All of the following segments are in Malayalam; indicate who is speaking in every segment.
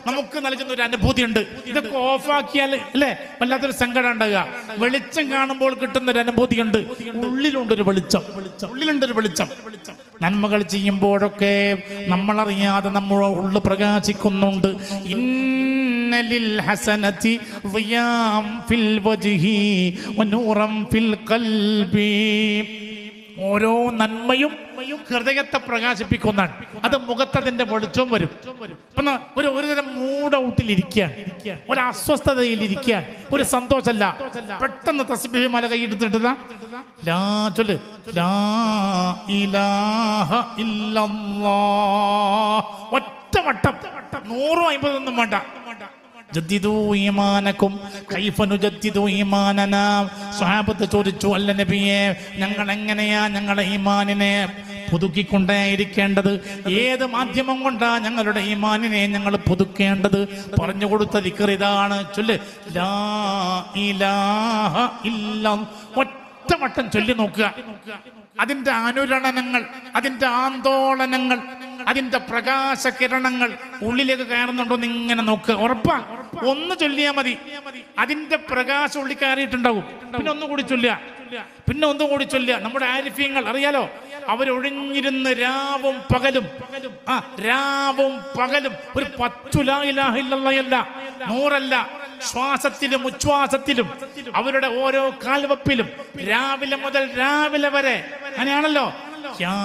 Speaker 1: നമുക്ക് നൽകുന്ന ഒരു അനുഭൂതി ഉണ്ട് ഇതൊക്കെ ഓഫാക്കിയാൽ അല്ലേ വല്ലാത്തൊരു സങ്കടം ഉണ്ടാകുക വെളിച്ചം കാണുമ്പോൾ കിട്ടുന്ന ഒരു അനുഭൂതി ഉണ്ട് ഉള്ളിലുണ്ട് ഒരു വെളിച്ചം ഉള്ളിലുണ്ട് ഒരു വെളിച്ചം നന്മകൾ ചെയ്യുമ്പോഴൊക്കെ നമ്മളറിയാതെ നമ്മുടെ ഉള്ളു പ്രകാശിക്കുന്നുണ്ട് ഇന്നലിൽ ഹസനത്തി ളിയാം ഫിൽ വജ്ഹി വനൂറം ഫിൽ ഖൽബി ഓരോ നന്മയും ഹൃദയത്തെ പ്രകാശിപ്പിക്കുന്നതാണ് അത് മുഖത്തതിന്റെ വെളിച്ചം വരും ഇപ്പൊ ന- ഒരു ഒരു തരം മൂഡ് ഔട്ടിൽ ഇരിക്കാൻ ഒരു അസ്വസ്ഥതയിൽ ഇരിക്കാൻ ഒരു സന്തോഷമല്ല പെട്ടെന്ന് തസ്ബീഹ് മല കൈയെടുത്തിട്ട് ദാ, ലാ ചൊല്ല് ലാ ഇലാഹ ഇല്ലല്ലാഹ് ഒറ്റ വട്ടം നൂറും അമ്പതൊന്നും വേണ്ട ജദ്ദിദൂ ഈമാനക്കും കൈഫ നുജദ്ദിദു ഈമാനനാ സ്വഹാബത്ത് ചോദിച്ചു അല്ല നബിയെ ഞങ്ങൾ എങ്ങനെയാ ഞങ്ങളുടെ ഈമാനിനെ പുതുക്കിക്കൊണ്ടേയിരിക്കേണ്ടത് ഏത് മാധ്യമം കൊണ്ടാ ഞങ്ങളുടെ ഈമാനിനെ ഞങ്ങൾ പുതുക്കേണ്ടത് പറഞ്ഞു കൊടുത്ത ദിക്കർ ഇതാണ് ചൊല്ല് ലാ ഇലാഹ ഇല്ല ഒറ്റ വട്ടം ചൊല്ലി നോക്കുക അതിന്റെ അനുരണനങ്ങൾ അതിന്റെ ആന്തോളനങ്ങൾ അതിന്റെ പ്രകാശ കിരണങ്ങൾ ഉള്ളിലേക്ക് കയറുന്നുണ്ടോ എന്ന് ഇങ്ങനെ നോക്കുക ഉറപ്പാ ഒന്ന് ചൊല്ലിയാ മതി അതിന്റെ പ്രകാശം ഉള്ളിൽ കയറിയിട്ടുണ്ടാവും പിന്നെ ഒന്നുകൂടി ചൊല്ലുക പിന്നെ ഒന്നും കൂടി ചൊല്ലുക നമ്മുടെ ആരിഫ്യങ്ങൾ അറിയാലോ അവരൊഴിഞ്ഞിരുന്ന് രാവും പകലും ആ രാവും പകലും ഒരു പത്തുലായില്ല നൂറല്ല ശ്വാസത്തിലും ഉച്ഛ്വാസത്തിലും അവരുടെ ഓരോ കാൽവപ്പിലും രാവിലെ മുതൽ രാവിലെ വരെ അങ്ങനെയാണല്ലോ يا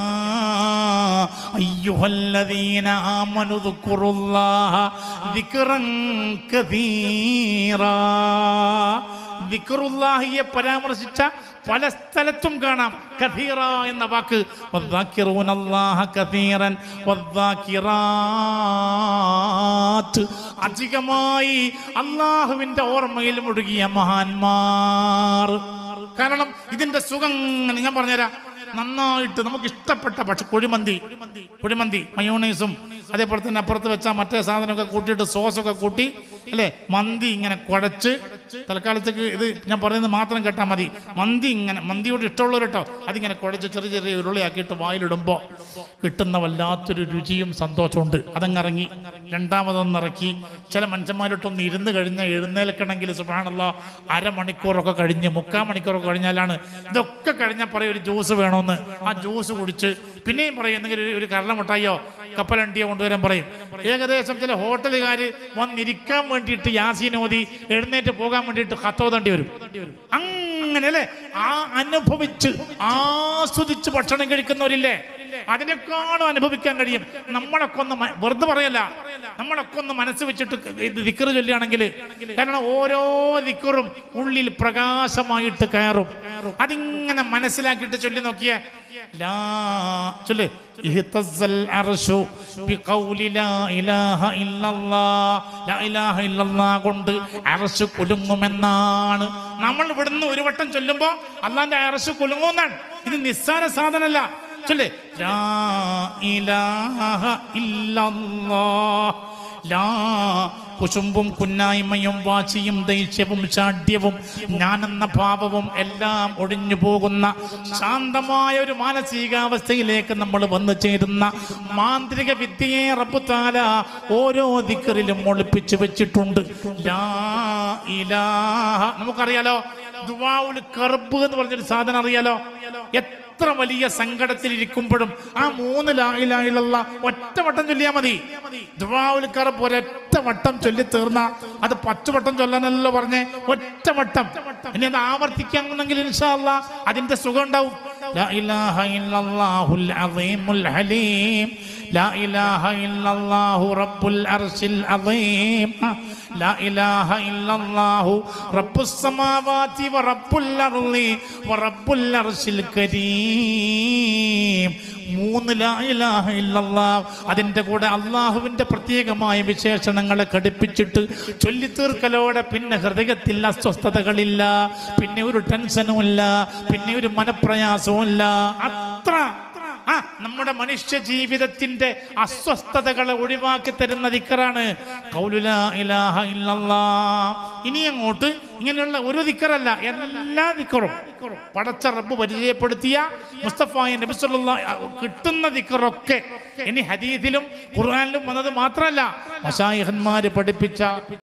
Speaker 1: أيها الذين آمنوا اذكروا الله ذكرا كثيرا ദിക്റുല്ലാഹിയെ പരാമർശിച്ച പല സ്ഥലത്തും കാണാം കഥീറ എന്ന വാക്ക് വദ്ദാക്കിറൂന അല്ലാഹ കഥീറൻ വദ്ദാക്കിറാത്ത് അധികമായി അള്ളാഹുവിന്റെ ഓർമ്മയിൽ മുഴുകിയ മഹാന്മാർ കാരണം ഇതിന്റെ സുഖം ഇങ്ങനെ ഞാൻ പറഞ്ഞുതരാം നന്നായിട്ട് നമുക്ക് ഇഷ്ടപ്പെട്ട പക്ഷെ കുഴിമന്തി കുഴിമന്തി മയോണൈസും അതേപോലെ തന്നെ അപ്പുറത്ത് വെച്ചാൽ മറ്റേ സാധനമൊക്കെ കൂട്ടിയിട്ട് സോസൊക്കെ കൂട്ടി അല്ലേ മന്തി ഇങ്ങനെ കുഴച്ച് തൽക്കാലത്തേക്ക് ഇത് ഞാൻ പറയുന്നത് മാത്രം കേട്ടാൽ മതി മന്തി ഇങ്ങനെ മന്തിയോട് ഇഷ്ടമുള്ളവർ കേട്ടോ അതിങ്ങനെ കുഴച്ച് ചെറിയ ചെറിയ ഉരുളിയാക്കിയിട്ട് വായിലിടുമ്പോൾ കിട്ടുന്ന വല്ലാത്തൊരു രുചിയും സന്തോഷമുണ്ട് അതങ്ങിറങ്ങി രണ്ടാമതൊന്നിറക്കി ചില മനുഷ്യന്മാരിട്ടൊന്ന് ഇരുന്ന് കഴിഞ്ഞാൽ എഴുന്നേൽക്കണമെങ്കിൽ സുബാണല്ലോ അരമണിക്കൂറൊക്കെ കഴിഞ്ഞ് മുക്കാൽ മണിക്കൂറൊക്കെ കഴിഞ്ഞാലാണ് ഇതൊക്കെ കഴിഞ്ഞാൽ പറയും ഒരു ജ്യൂസ് വേണമെന്ന് ആ ജ്യൂസ് കുടിച്ച് പിന്നെയും പറയും എന്തെങ്കിലും ഒരു- ഒരു കരണമുട്ടായോ കപ്പലണ്ടിയോ കൊണ്ടുവരാൻ പറയും ഏകദേശം ചില ഹോട്ടലുകാർ വന്നിരിക്കാൻ വേണ്ടിയിട്ട് യാസീനോദി എഴുന്നേറ്റ് പോകാൻ വേണ്ടിയിട്ട് കത്തോതേണ്ടി വരും അങ്ങനെ അല്ലേ ആ അനുഭവിച്ച് ആസ്വദിച്ച് ഭക്ഷണം കഴിക്കുന്നവരില്ലേ അതിനേക്കാളും അനുഭവിക്കാൻ കഴിയും നമ്മളൊക്കെ ഒന്ന് മ- വെറുതെ പറയല്ല നമ്മളൊക്കെ ഒന്ന് മനസ്സ് വെച്ചിട്ട് ഇത് ദിക്കറ് ചൊല്ലുകയാണെങ്കിൽ കാരണം ഓരോ ദിക്കറും ഉള്ളിൽ പ്രകാശമായിട്ട് കയറും അതിങ്ങനെ മനസ്സിലാക്കിയിട്ട് ചൊല്ലി നോക്കിയേ ലാ ചൊല്ല് ഇഹ്തസ്സൽ അർശു ബിഖൗലി ലാ ഇലാഹ ഇല്ലല്ലാഹ് ലാ ഇലാഹ ഇല്ലല്ലാഹ് കൊണ്ട് അർശ് കുലുങ്ങുമെന്നാണ് നമ്മൾ ഇവിടുന്ന് ഒരു വട്ടം ചൊല്ലുമ്പോ അള്ളാന്റെ അർശ് കുലുങ്ങുമെന്നാണ് ഇത് നിസ്സാര സാധനല്ല ചൊല്ലേ ലാ ഇലാഹ ഇല്ലല്ലാഹ് ലാ കുശുമ്പും കുന്നായ്മയും വാശിയും ദേഷ്യവും ശാഠ്യവും ഞാനെന്ന ഭാവവും എല്ലാം ഒഴിഞ്ഞു പോകുന്ന ശാന്തമായ ഒരു മാനസികാവസ്ഥയിലേക്ക് നമ്മൾ വന്നു ചേരുന്ന മാന്ത്രിക വിദ്യയെ റബ്ബുത്താല ഓരോ ദിക്കറിലും ഒളിപ്പിച്ചു വെച്ചിട്ടുണ്ട് ലാ ഇലാഹ നമുക്കറിയാലോ ദുവാവുൽ കർബ് എന്ന് പറഞ്ഞൊരു സാധനം അറിയാലോ എത്ര വലിയ സങ്കടത്തിൽ ഇരിക്കുമ്പോഴും ആ മൂന്ന് ലായിലായുള്ള ഒറ്റ വട്ടം ചൊല്ലിയാൽ മതി ദുവാവുൽ കർബ് ഒരൊറ്റ വട്ടം ചൊല്ലി തീർന്ന അത് പത്ത് വട്ടം ചൊല്ലാനല്ലോ പറഞ്ഞേ ഒറ്റ വട്ടം ഇനി അത് ആവർത്തിക്കാമെന്നെങ്കിൽ ഇൻഷാ അല്ലാ അതിന്റെ സുഖം ഉണ്ടാവും ലാ ഇലാഹ ഇല്ലല്ലാഹുൽ അസീമുൽ ഹലീം ലാ ഇലാഹ ഇല്ലല്ലാഹു റബ്ബുൽ അർശിൽ അസീം لا إله إلا الله رب السماوات ورب الأرض ورب العرش الكريم മൂന്ന് ലാ ഇലാഹ ഇല്ലല്ലാഹ് അതിൻ്റെ കൂടെ അള്ളാഹുവിൻ്റെ പ്രത്യേകമായ വിശേഷണങ്ങളെ ഘടിപ്പിച്ചിട്ട് ചൊല്ലിത്തീർക്കലോടെ പിന്നെ ഹൃദയത്തിൽ അസ്വസ്ഥതകളില്ല പിന്നെ ഒരു ടെൻഷനും ഇല്ല പിന്നെ ഒരു മനപ്രയാസവും ഇല്ല അത്ര ആ നമ്മുടെ മനുഷ്യ ജീവിതത്തിന്റെ അസ്വസ്ഥതകളെ ഒഴിവാക്കി തരുന്ന ദിക്കറാണ് ഖൗലുലാ ഇലാഹ ഇല്ലല്ലാ. ഇനി അങ്ങോട്ട് ഇങ്ങനെയുള്ള ഒരു ദിക്കറല്ല എല്ലാ ദിക്കറും പടച്ച റബ്ബ് പരിചയപ്പെടുത്തിയ മുസ്തഫായ നബി സല്ലല്ലാഹു കിട്ടുന്ന ദിക്കറൊക്കെ ഇനി ഹദീദിലും ഖുർആനിലും വന്നത് മാത്രമല്ല മശായിഹന്മാര് പഠിപ്പിച്ച